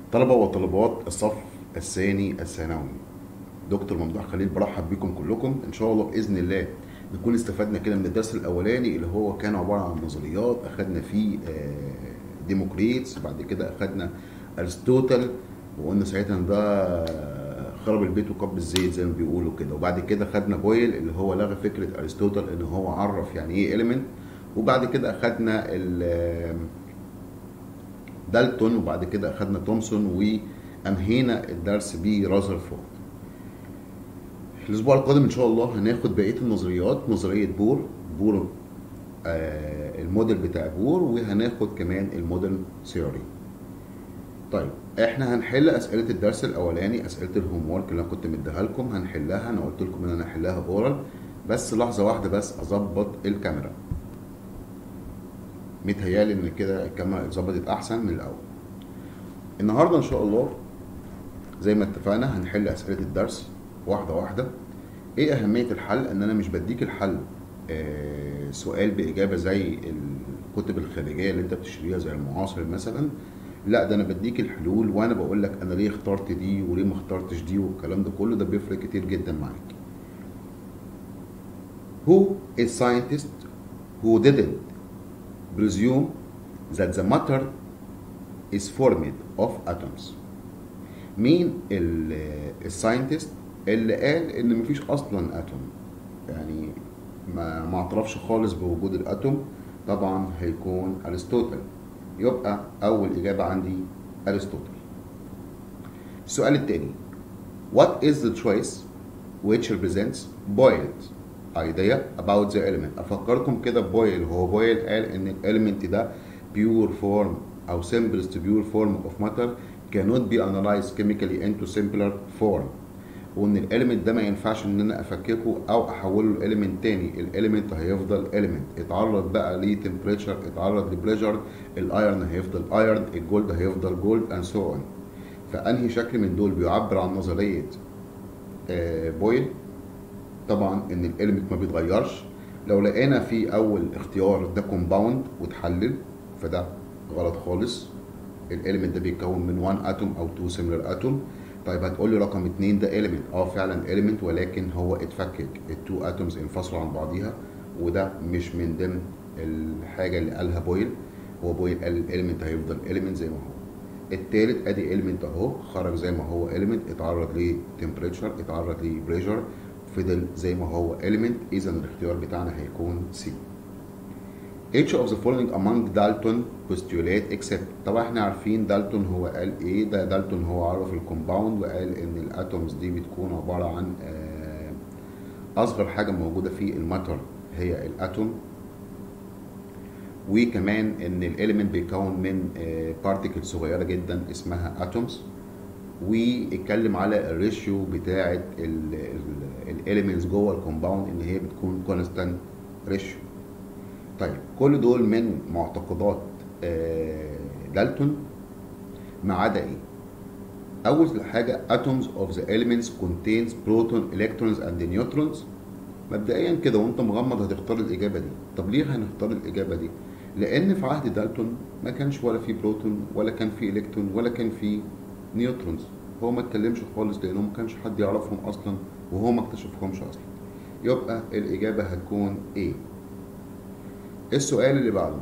طلبة وطالبات الصف الثاني الثانوي دكتور ممدوح خليل برحب بكم كلكم ان شاء الله باذن الله نكون استفدنا كده من الدرس الاولاني اللي هو كان عباره عن نظريات اخدنا فيه آه، ديموكريتس بعد كده اخدنا ارسطوطل وقلنا ساعتها ان ده خرب البيت وكب الزيت زي ما بيقولوا كده وبعد كده خدنا بويل اللي هو لغى فكره ارسطوطل ان هو عرف يعني ايه اليمنت وبعد كده اخدنا ال- دالتون وبعد كده اخدنا تومسون وانهينا الدرس برازرفورد الاسبوع القادم ان شاء الله هناخد بقيه النظريات نظريه بور بور آه الموديل بتاع بور وهناخد كمان الموديل ثيوري طيب احنا هنحل اسئله الدرس الاولاني اسئله الهوم ورك اللي انا كنت مديها لكم هنحلها انا قلت لكم ان انا هحلها اورال بس لحظه واحده بس اظبط الكاميرا متهيالي ان كده الكاميرا اتظبطت احسن من الاول النهارده ان شاء الله زي ما اتفقنا هنحل اسئله الدرس واحده واحده ايه اهميه الحل ان انا مش بديك الحل آه سؤال باجابه زي الكتب الخارجيه اللي انت بتشتريها زي المعاصر مثلا لا ده انا بديك الحلول وانا بقول لك انا ليه اخترت دي وليه ما اخترتش دي والكلام ده كله ده بيفرق كتير جدا معاك Who is scientist who didn't presume that the matter is formed of atoms مين الساينتست اللي قال ان مفيش اصلا اتوم يعني ما ما اعترفش خالص بوجود الاتوم طبعا هيكون ارسطوطل يبقى اول اجابه عندي ارسطوطل السؤال الثاني what is the choice which represents Boyle's idea about the element افكركم كده بويل هو بويل قال ان الاليمنت ده pure form او simplest pure form of matter cannot be analyzed chemically into simpler form وان الاليمنت ده ما ينفعش ان انا افككه او احوله لاليمنت تاني الاليمنت هيفضل اليمنت اتعرض بقى لتمبريتشر اتعرض لبريشر الايرن هيفضل ايرن الجولد هيفضل جولد اند سو اون فانهي شكل من دول بيعبر عن نظريه آه، بويل طبعا ان الاليمنت ما بيتغيرش لو لقينا في اول اختيار ده كومباوند وتحلل فده غلط خالص الاليمنت ده بيتكون من 1 اتوم او 2 سيميلر اتوم طيب هتقول لي رقم 2 ده اليمنت اه فعلا اليمنت ولكن هو اتفكك التو اتومز انفصلوا عن بعضيها وده مش من ضمن الحاجه اللي قالها بويل هو بويل قال الاليمنت هيفضل اليمنت زي ما هو التالت ادي اليمنت اهو خرج زي ما هو اليمنت اتعرض لتمبريتشر اتعرض لبريشر فضل زي ما هو element اذا الاختيار بتاعنا هيكون C each of the following among Dalton postulate except طبعا احنا عارفين دالتون هو قال ايه ده دالتون هو عرف الكومباوند وقال ان الاتومز دي بتكون عباره عن آه، اصغر حاجه موجوده في الماتر هي الاتوم وكمان ان الاليمنت بيكون من بارتيكل صغيره جدا اسمها اتومز واتكلم على الريشيو بتاعه الاليمنتس جوه الكومباوند ان هي بتكون كونستانت ريشيو طيب كل دول من معتقدات آه، دالتون ما عدا ايه اول حاجه atoms of the elements contains proton electrons and neutrons مبدئيا كده وانت مغمض هتختار الاجابه دي طب ليه هنختار الاجابه دي لان في عهد دالتون ما كانش ولا في بروتون ولا كان في الكترون ولا كان في نيوترونز هو ما اتكلمش خالص لانه ما كانش حد يعرفهم اصلا وهو ما اكتشفهمش اصلا يبقى الاجابه هتكون ايه السؤال اللي بعده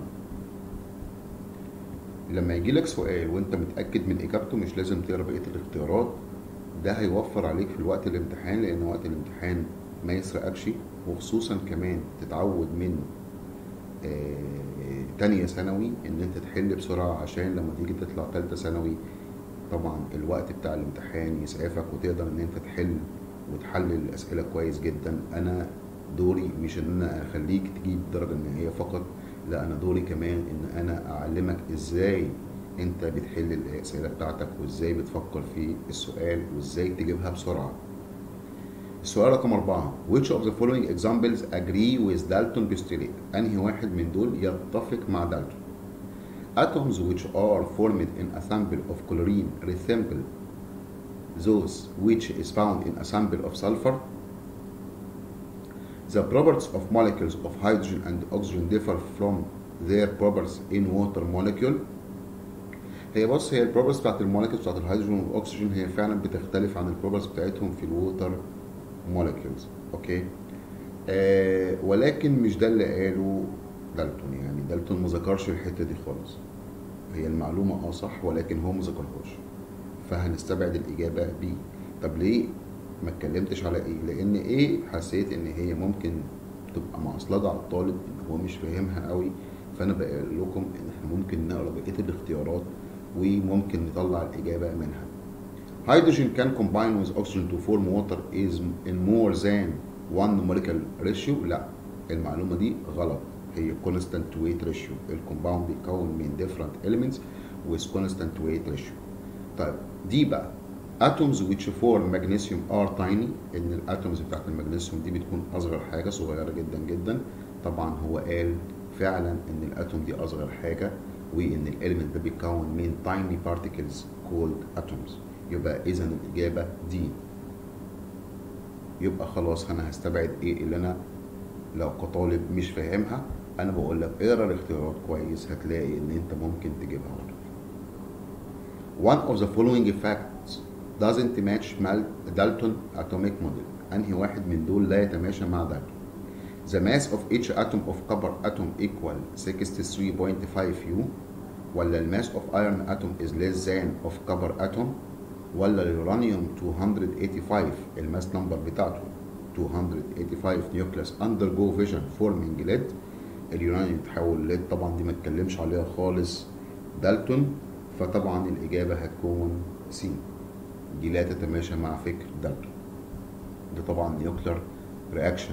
لما يجي لك سؤال وانت متاكد من اجابته مش لازم تقرا بقيه الاختيارات ده هيوفر عليك في الوقت الامتحان لان وقت الامتحان ما يسرقكش وخصوصا كمان تتعود من آه، تانية ثانوي ان انت تحل بسرعة عشان لما تيجي تطلع تالتة ثانوي طبعا الوقت بتاع الامتحان يسعفك وتقدر ان انت تحل وتحلل الاسئلة كويس جدا انا دوري مش ان انا اخليك تجيب الدرجة النهائية فقط لا انا دوري كمان ان انا اعلمك ازاي انت بتحل الاسئلة بتاعتك وازاي بتفكر في السؤال وازاي تجيبها بسرعة السؤال رقم أربعة which of the following examples agree with Dalton postulate أنهي واحد من دول يتفق مع دالتون atoms which are formed in a sample of chlorine resemble those which is found in a sample of sulfur the properties of molecules of hydrogen and oxygen differ from their properties in water molecule هي بص هي البروبرز بتاعت المولكيولز بتاعت الهيدروجين والاكسجين هي فعلا بتختلف عن البروبرز بتاعتهم في الووتر مولكيولز اوكي آه ولكن مش ده اللي قاله دالتون يعني دالتون ما ذكرش الحته دي خالص هي المعلومه اه صح ولكن هو ما ذكرهاش فهنستبعد الاجابه بي طب ليه ما اتكلمتش على ايه لان ايه حسيت ان هي ممكن تبقى معصلجه على الطالب ان هو مش فاهمها قوي فانا بقول لكم ان احنا ممكن نقرا بقيه الاختيارات وممكن نطلع الاجابه منها hydrogen can combine with oxygen to form water is in more than one molecular ratio لا المعلومه دي غلط هي constant weight ratio الكومباوند بيتكون من different elements with constant weight ratio طيب دي بقى atoms which form magnesium are tiny ان الاتومز بتاعت المغنيسيوم دي بتكون اصغر حاجه صغيره جدا جدا طبعا هو قال فعلا ان الاتوم دي اصغر حاجه وان الاليمنت ده بيتكون من tiny particles called atoms يبقى اذا الاجابه دي يبقى خلاص انا هستبعد ايه اللي انا لو كطالب مش فاهمها انا بقول لك اقرا الاختيارات كويس هتلاقي ان انت ممكن تجيبها على طول One of the following facts doesn't match Dalton atomic model انهي واحد من دول لا يتماشى مع دالتون The mass of each atom of copper atom equal 63.5 U ولا الماس of iron atom is less than of copper atom ولا اليورانيوم 285 الماس نمبر بتاعته 285 نيوكليس undergo fission forming lead اليورانيوم تحول ليد طبعا دي ما اتكلمش عليها خالص دالتون فطبعا الإجابة هتكون سي دي لا تتماشى مع فكر دالتون ده طبعا نيوكلير رياكشن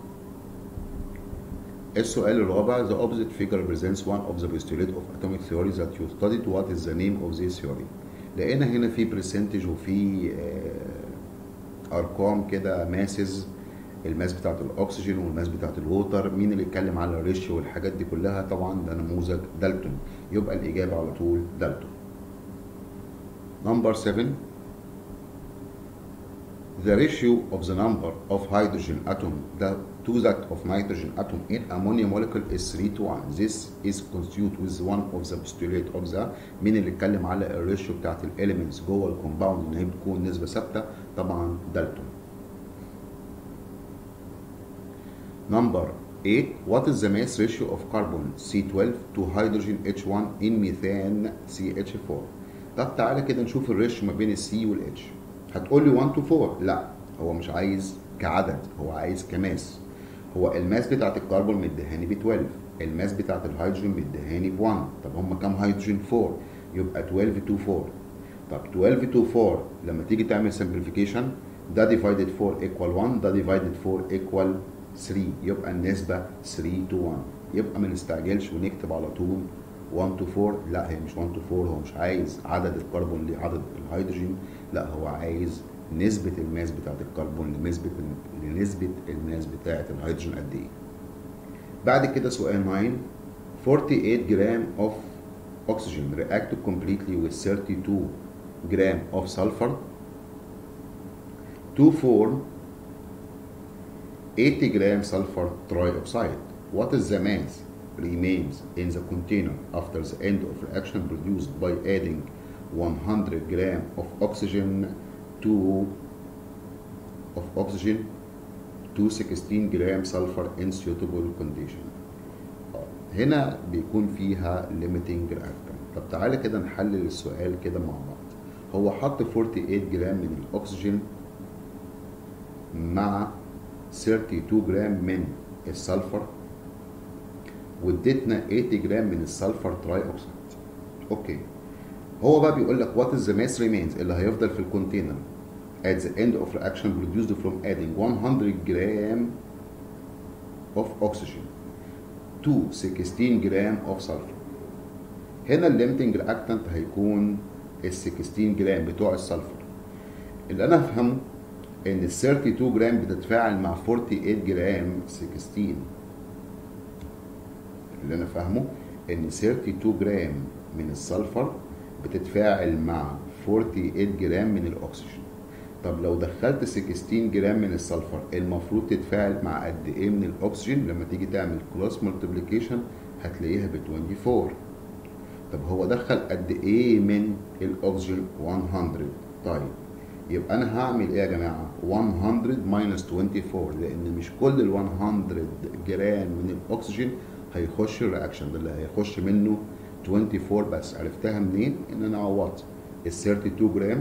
السؤال الرابع the opposite figure represents one of the postulates of atomic theory that you studied what is the name of this theory لقينا هنا في برسنتج وفي ارقام كده ماسز الماس بتاعت الاكسجين والماس بتاعت الووتر مين اللي اتكلم على الريشيو والحاجات دي كلها طبعا ده نموذج دالتون يبقى الاجابه على طول دالتون نمبر 7 The ratio of the number of hydrogen atom to that of nitrogen atom in ammonia molecule is 3 to 1. This is constituted with one of the postulate of the مين اللي اتكلم على الريشيو بتاعت الاليمنتس جوه الكومباوند ان هي بتكون نسبه ثابته طبعا دالتون. Number 8 What is the mass ratio of carbon C12 to hydrogen H1 in methane CH4 طب تعالى كده نشوف الريشيو ما بين السي والاتش هتقول لي 1 to 4 لا هو مش عايز كعدد هو عايز كماس هو الماس بتاعت الكربون مديهاني ب 12 الماس بتاعت الهيدروجين مديهاني ب 1 طب هم كام هيدروجين 4 يبقى 12 to 4 طب 12 to 4 لما تيجي تعمل سمبليفيكيشن ده divided 4 equal 1 ده divided 4 equal 3 يبقى النسبة 3 to 1 يبقى ما نستعجلش ونكتب على طول 1 to 4 لا هي مش 1 to 4 هو مش عايز عدد الكربون لعدد الهيدروجين لا هو عايز نسبة الماس بتاعت الكربون لنسبة لنسبة الماس بتاعت الهيدروجين قد ايه بعد كده سؤال 9 48 جرام of oxygen react completely with 32 gram of sulfur to form 80 gram sulfur trioxide. What is the mass remains in the container after the end of reaction produced by adding 100 gram of oxygen to of oxygen to 16 gram sulfur in suitable condition. هنا بيكون فيها limiting reactant. طب تعالى كده نحلل السؤال كده مع بعض. هو حط 48 جرام من الاكسجين مع 32 جرام من السلفر واديتنا 80 جرام من السلفر تراي اوكسيد اوكي هو بقى بيقول لك what is the mass remains اللي هيفضل في الكونتينر at the end of reaction produced from adding 100 gram of oxygen to 16 جرام of sulfur هنا الليمتنج رياكتنت هيكون ال 16 جرام بتوع السلفر اللي انا افهمه ان ال 32 جرام بتتفاعل مع 48 جرام 16 اللي انا فاهمه ان 32 جرام من السلفر بتتفاعل مع 48 جرام من الاكسجين طب لو دخلت 16 جرام من السلفر المفروض تتفاعل مع قد ايه من الاكسجين لما تيجي تعمل كروس مالتيبليكيشن هتلاقيها ب 24 طب هو دخل قد ايه من الاكسجين 100 طيب يبقى انا هعمل ايه يا جماعه 100 ماينس 24 لان مش كل ال 100 جرام من الاكسجين هيخش الرياكشن ده اللي هيخش منه 24 بس عرفتها منين ان انا عوضت ال 32 جرام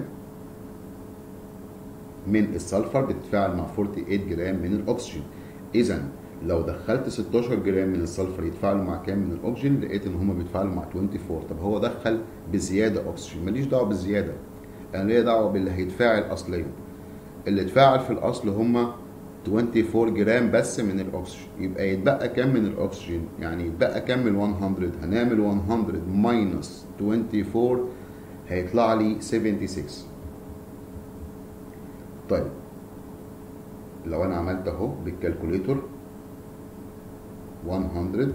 من السلفر بتتفاعل مع 48 جرام من الاكسجين اذا لو دخلت 16 جرام من السلفر يتفاعلوا مع كام من الاكسجين لقيت ان هما بيتفاعلوا مع 24 طب هو دخل بزياده اكسجين ماليش دعوه بالزياده انا ليا دعوه باللي هيتفاعل اصليا اللي اتفاعل في الاصل هما 24 جرام بس من الاكسجين يبقى يتبقى كام من الاكسجين يعني يتبقى كام من 100 هنعمل 100 ماينس 24 هيطلع لي 76 طيب لو انا عملت اهو بالكالكوليتور 100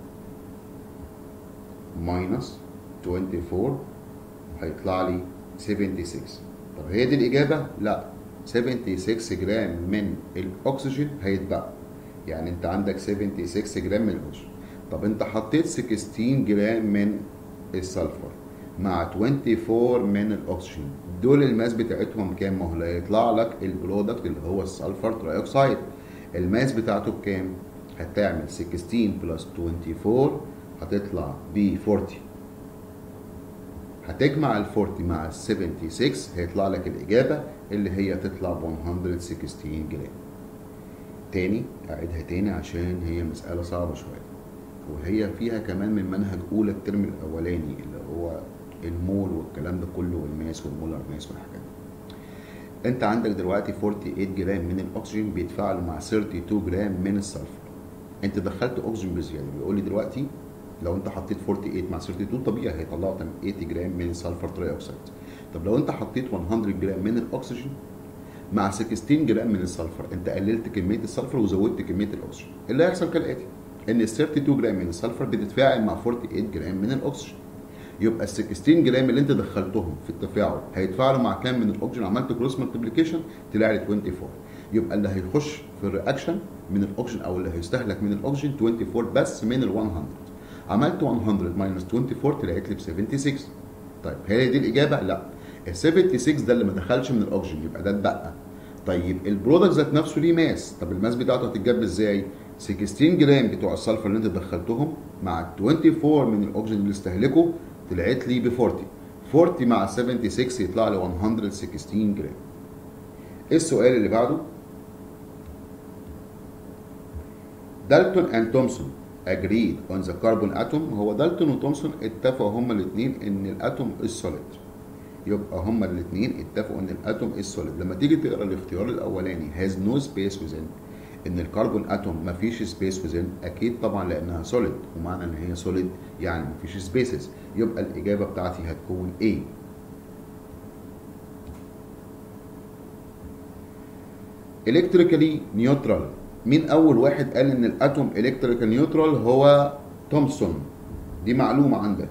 ماينس 24 هيطلع لي 76 طب هي دي الإجابة؟ لا 76 جرام من الأكسجين هيتبقى يعني أنت عندك 76 جرام من الأكسجين طب أنت حطيت 16 جرام من السلفر مع 24 من الأكسجين دول الماس بتاعتهم كام؟ ما هو هيطلع لك البرودكت اللي هو السلفر ترايوكسيد الماس بتاعته بكام؟ هتعمل 16 بلس 24 هتطلع ب 40 هتجمع ال 40 مع ال 76 هيطلع لك الإجابة اللي هي تطلع ب 116 جرام. تاني أعيدها تاني عشان هي مسألة صعبة شوية. وهي فيها كمان من منهج أولى الترم الأولاني اللي هو المول والكلام ده كله والماس والمولر ماس والحاجات دي. أنت عندك دلوقتي 48 جرام من الأكسجين بيتفاعلوا مع 32 جرام من السلفر. أنت دخلت أكسجين بزيادة بيقول لي دلوقتي لو انت حطيت 48 مع 32 طبيعي هيطلعوا 80 جرام من السلفر تري اوكسيد طب لو انت حطيت 100 جرام من الاكسجين مع 16 جرام من السلفر انت قللت كميه السلفر وزودت كميه الاكسجين اللي هيحصل كالاتي ان ال 32 جرام من السلفر بتتفاعل مع 48 جرام من الاكسجين يبقى ال 16 جرام اللي انت دخلتهم في التفاعل هيتفاعلوا مع كام من الاكسجين عملت كروس مالتيبليكيشن طلع لي 24 يبقى اللي هيخش في الرياكشن من الاكسجين او اللي هيستهلك من الاكسجين 24 بس من ال 100 عملت 100 ماينس 24 طلعت لي ب 76 طيب هي دي الاجابه؟ لا ال 76 ده اللي ما دخلش من الاكسجين يبقى ده اتبقى طيب البرودكت ذات نفسه ليه ماس طب الماس بتاعته هتتجاب ازاي؟ 16 جرام بتوع السلفر اللي انت دخلتهم مع 24 من الاكسجين اللي استهلكه طلعت لي ب 40 40 مع 76 يطلع لي 116 جرام ايه السؤال اللي بعده؟ دالتون اند تومسون agreed on the carbon atom هو دالتون وتومسون اتفقوا هما الاثنين ان الاتوم السوليد يبقى هما الاثنين اتفقوا ان الاتوم السوليد لما تيجي تقرا الاختيار الاولاني has no space within ان الكربون اتوم ما فيش سبيس within اكيد طبعا لانها سوليد ومعنى ان هي سوليد يعني ما فيش سبيسز يبقى الاجابه بتاعتي هتكون A electrically neutral مين اول واحد قال ان الاتوم الكتريكال نيوترال هو تومسون دي معلومه عندك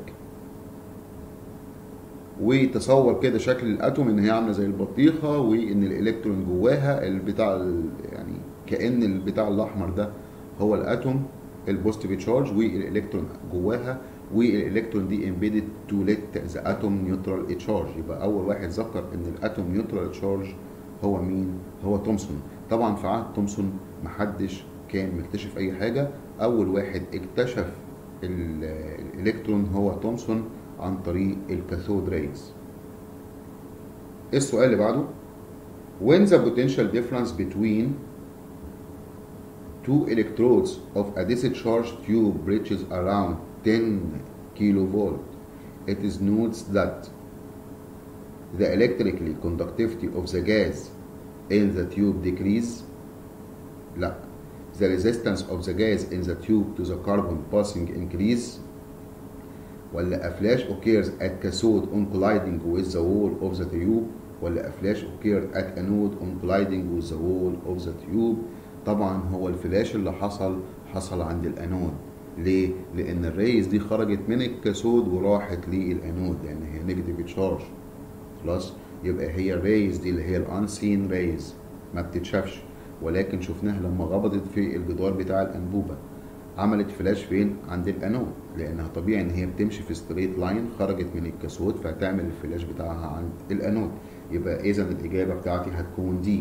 وتصور كده شكل الاتوم ان هي عامله زي البطيخه وان الالكترون جواها البتاع يعني كان البتاع الاحمر ده هو الاتوم البوزيتيف تشارج والالكترون جواها والالكترون دي امبيدد تو ليت ذا اتوم نيوترال تشارج يبقى اول واحد ذكر ان الاتوم نيوترال تشارج هو مين هو تومسون طبعا في عهد تومسون محدش كان مكتشف اي حاجه اول واحد اكتشف الالكترون هو تومسون عن طريق الكاثود ريز السؤال اللي بعده when the potential difference between two electrodes of a discharge tube reaches around 10 kilovolt it is noted that the electrical conductivity of the gas in the tube decrease لا the resistance of the gas in the tube to the carbon passing increase ولا a flash occurs at cathode on colliding with the wall of the tube ولا a flash occurs at anode on colliding with the wall of the tube طبعا هو الفلاش اللي حصل حصل عند الانود ليه؟ لان الريز دي خرجت من الكاثود وراحت للانود لان هي نيجاتيف تشارج خلاص يبقى هي الريز دي اللي هي الانسين ريز ما بتتشافش ولكن شفناها لما غبطت في الجدار بتاع الانبوبه عملت فلاش فين عند الانود لانها طبيعي ان هي بتمشي في ستريت لاين خرجت من الكاثود فهتعمل الفلاش بتاعها عند الانود يبقى اذا الاجابه بتاعتي هتكون دي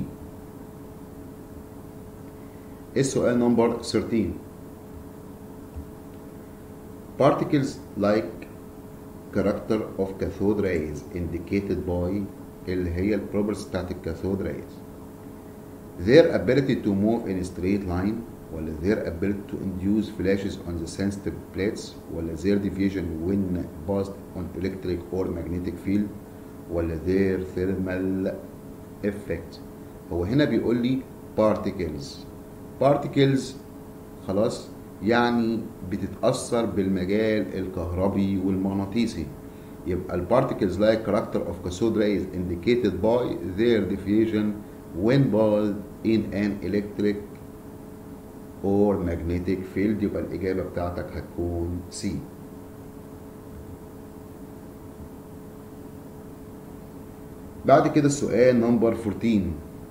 السؤال نمبر 13 particles like character of cathode rays indicated by اللي هي البروبرتيز بتاعت الكاثود rays their ability to move in a straight line ولا their ability to induce flashes on the sensitive plates ولا their deviation when passed on electric or magnetic field ولا their thermal effect هو هنا بيقول لي particles particles خلاص يعني بتتأثر بالمجال الكهربي والمغناطيسي يبقى ال particles like character of cathode rays indicated by their diffusion when passed in an electric or magnetic field يبقى الإجابة بتاعتك هتكون C بعد كده السؤال نمبر 14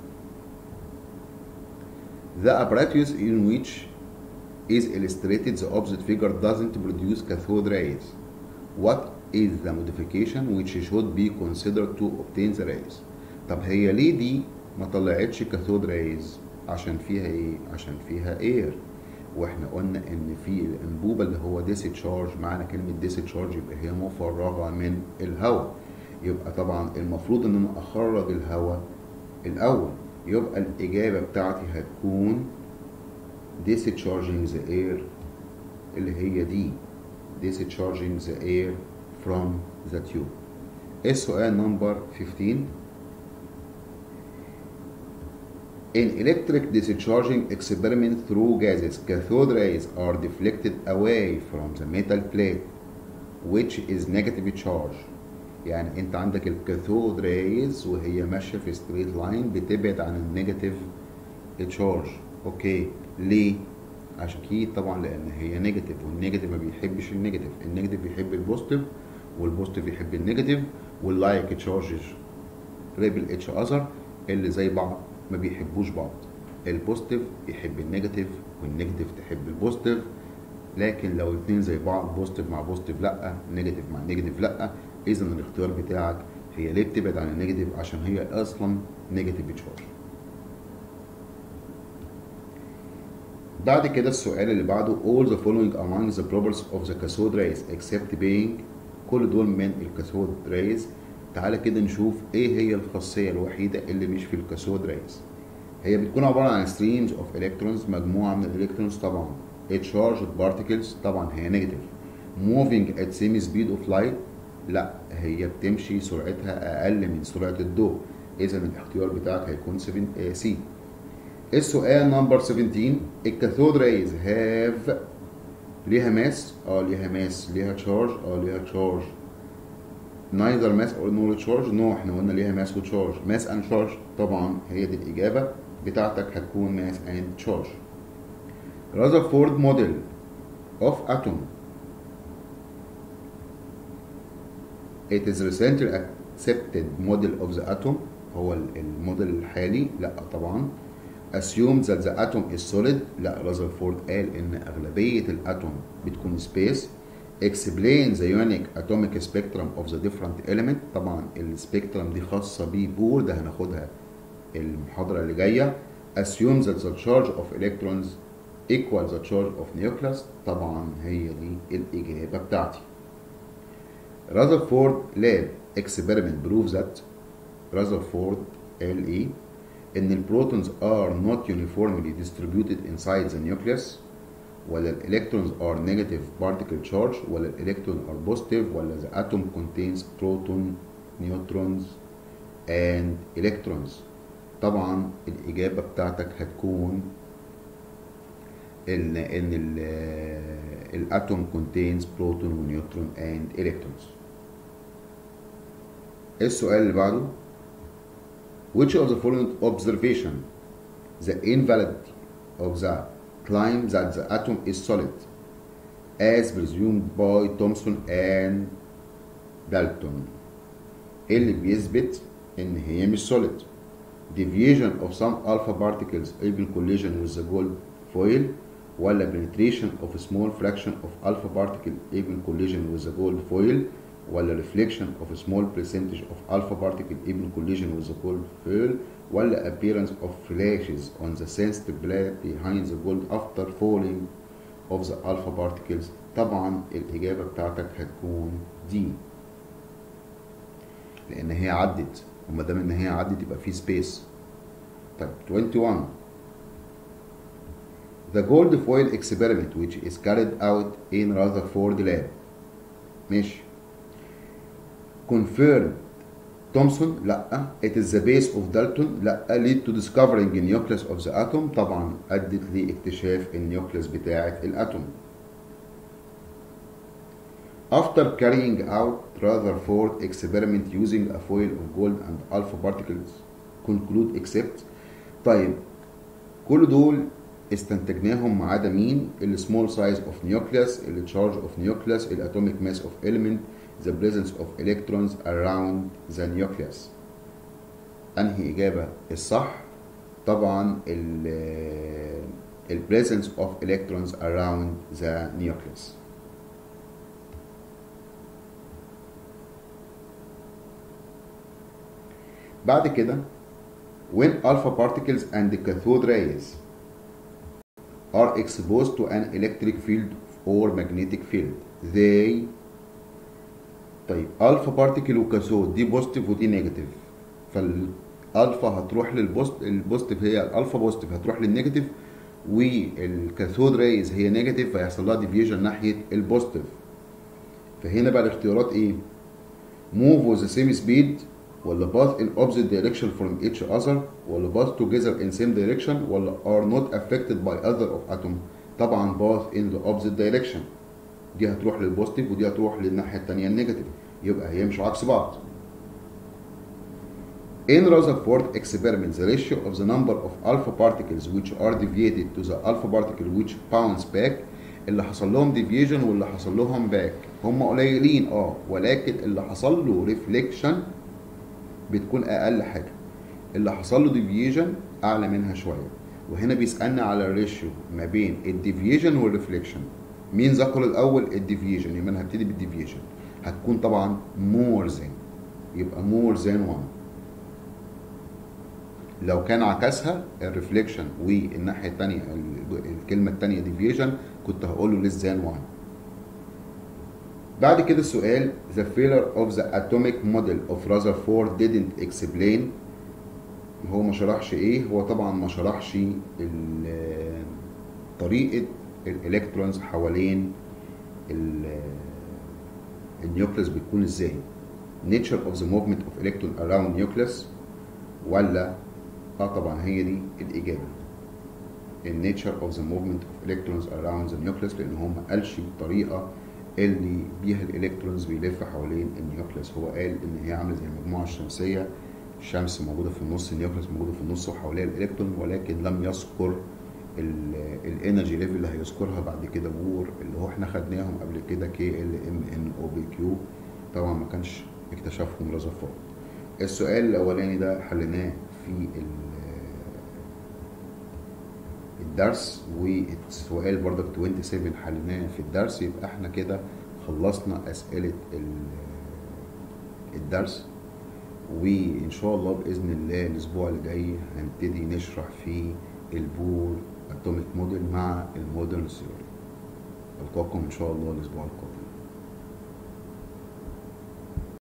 The apparatus in which is illustrated the opposite figure doesn't produce cathode rays. What is the modification which should be considered to obtain the rays? طب هي ليه دي ما طلعتش كاثود ريز عشان فيها ايه عشان فيها اير واحنا قلنا ان في الانبوبه اللي هو ديسيتشارج معنى كلمه ديسيتشارج يبقى هي مفرغه من الهواء يبقى طبعا المفروض ان انا اخرج الهواء الاول يبقى الاجابه بتاعتي هتكون discharging the air اللي هي دي discharging the air from the tube السؤال نمبر 15 In electric discharging experiment through gases, cathode rays are deflected away from the metal plate which is negative charge. يعني انت عندك الكاثود ريز وهي ماشيه في ستريت لاين بتبعد عن النيجاتيف تشارج اوكي ليه عشان اكيد طبعا لان هي نيجاتيف والنيجاتيف ما بيحبش النيجاتيف النيجاتيف بيحب البوزيتيف والبوزيتيف بيحب النيجاتيف واللايك تشارجز ريبل اتش اذر اللي زي بعض ما بيحبوش بعض البوزيتيف يحب النيجاتيف والنيجاتيف تحب البوزيتيف لكن لو الاثنين زي بعض بوزيتيف مع بوزيتيف لا نيجاتيف مع نيجاتيف لا اذا الاختيار بتاعك هي ليه بتبعد عن النيجاتيف عشان هي اصلا نيجاتيف تشارج بعد كده السؤال اللي بعده all the following among the properties of the cathode rays except being كل دول من الكاثود ريز تعالى كده نشوف ايه هي الخاصيه الوحيده اللي مش في الكاثود ريز هي بتكون عباره عن streams of electrons مجموعه من الالكترونز طبعا charged particles طبعا هي نيجاتيف moving at same speed of light لا هي بتمشي سرعتها اقل من سرعه الضوء اذا الاختيار بتاعك هيكون 7 سي السؤال نمبر 17 الكاثود ريز هاف ليها ماس اه ليها ماس ليها تشارج اه ليها تشارج neither mass or nor charge نو احنا قلنا ليها ماس وتشارج ماس اند تشارج طبعا هي دي الاجابه بتاعتك هتكون ماس اند تشارج Rutherford model of atom It is recently accepted model of the atom هو الموديل الحالي لا طبعا assume that the atom is solid لا رذرفورد قال ان اغلبيه الاتوم بتكون space explain the unique atomic spectrum of the different element طبعا السبيكترم دي خاصه ببور ده هناخدها المحاضره اللي جايه assume that the charge of electrons equal the charge of nucleus طبعا هي دي الاجابه بتاعتي Rutherford lab experiment proves that Rutherford قال ايه ان البروتونز are not uniformly distributed inside the nucleus ولا الالكترونز are negative particle charge ولا الالكترون are positive ولا the atom contains proton neutrons and electrons طبعا الاجابه بتاعتك هتكون ان ان الاتوم contains proton ونيوترون and electrons السؤال اللي بعده which of the following observation the invalidity of the claim that the atom is solid as presumed by Thomson and Dalton اللي بيثبت ان هي مش solid deviation of some alpha particles even collision with the gold foil ولا penetration of a small fraction of alpha particle even collision with the gold foil ولا reflection of a small percentage of alpha particle even collision with the gold foil ولا appearance of flashes on the sensitive plate behind the gold after falling of the alpha particles طبعا الإجابة بتاعتك هتكون دي لأن هي عدت وما دام إن هي عدت يبقى في سبيس طيب 21 The gold foil experiment which is carried out in Rutherford lab ماشي confirmed Thomson لا it is the base of Dalton لا lead to discovering the nucleus of the atom طبعا أدت لاكتشاف النيوكليس بتاعة الأتوم After carrying out Rutherford experiment using a foil of gold and alpha particles conclude except طيب كل دول استنتجناهم ما عدا مين السمول سايز اوف نيوكليوس التشارج اوف نيوكليوس الاتوميك ماس اوف element the presence of electrons around the nucleus انهي اجابه الصح طبعا ال ال presence of electrons around the nucleus بعد كده when alpha particles and the cathode rays are exposed to an electric field or magnetic field they طيب الفا بارتيكل وكاثود دي بوزيتيف ودي نيجاتيف فالالفا هتروح للبوست البوزيتيف هي الالفا بوزيتيف هتروح للنيجاتيف والكاثود ريز هي نيجاتيف فيحصل لها ديفيجن ناحيه البوزيتيف فهنا بقى الاختيارات ايه move with the same speed ولا path in opposite direction from each other ولا path together in same direction ولا are not affected by other of atom طبعا path in the opposite direction دي هتروح للبوزيتيف ودي هتروح للناحيه الثانيه النيجاتيف يبقى هيمشوا عكس بعض In Rutherford experiment, the ratio of the number of alpha particles which are deviated to the alpha particle which bounce back اللي حصل لهم deviation واللي حصل لهم back هم قليلين اه ولكن اللي حصل له reflection بتكون اقل حاجه اللي حصل له deviation اعلى منها شويه وهنا بيسالنا على الريشيو ما بين الديفيجن والريفليكشن مين ذكر الاول الديفيجن يبقى انا هبتدي بالديفيجن هتكون طبعا more than يبقى more than 1 لو كان عكسها الريفليكشن والناحيه الثانيه الكلمه الثانيه ديفيجن كنت هقول له less than 1 بعد كده السؤال the failure of the atomic model of Rutherford didn't explain هو ما شرحش ايه هو طبعا ما شرحش طريقه الالكترونز حوالين النيوكليس بتكون ازاي nature of the movement of electron around nucleus ولا اه طبعا هي دي الاجابه النيتشر اوف ذا موفمنت اوف الكترونز اراوند ذا نيوكليس لان هو ما قالش الطريقه اللي بيها الالكترونز بيلف حوالين النيوكليس هو قال ان هي عامله زي المجموعه الشمسيه الشمس موجوده في النص النيوكليس موجوده في النص وحواليها الالكترون ولكن لم يذكر الانرجي ليفل اللي هيذكرها بعد كده بور اللي هو احنا خدناهم قبل كده كي ال ام ان او بي كيو طبعا ما كانش اكتشفهم رذرفورد السؤال الاولاني ده حليناه في الدرس والسؤال برضك 27 حليناه في الدرس يبقى احنا كده خلصنا اسئله الدرس وان شاء الله باذن الله الاسبوع اللي جاي هنبتدي نشرح فيه البور اتوميك موديل مع المودرن ثيوري القاكم ان شاء الله الاسبوع القادم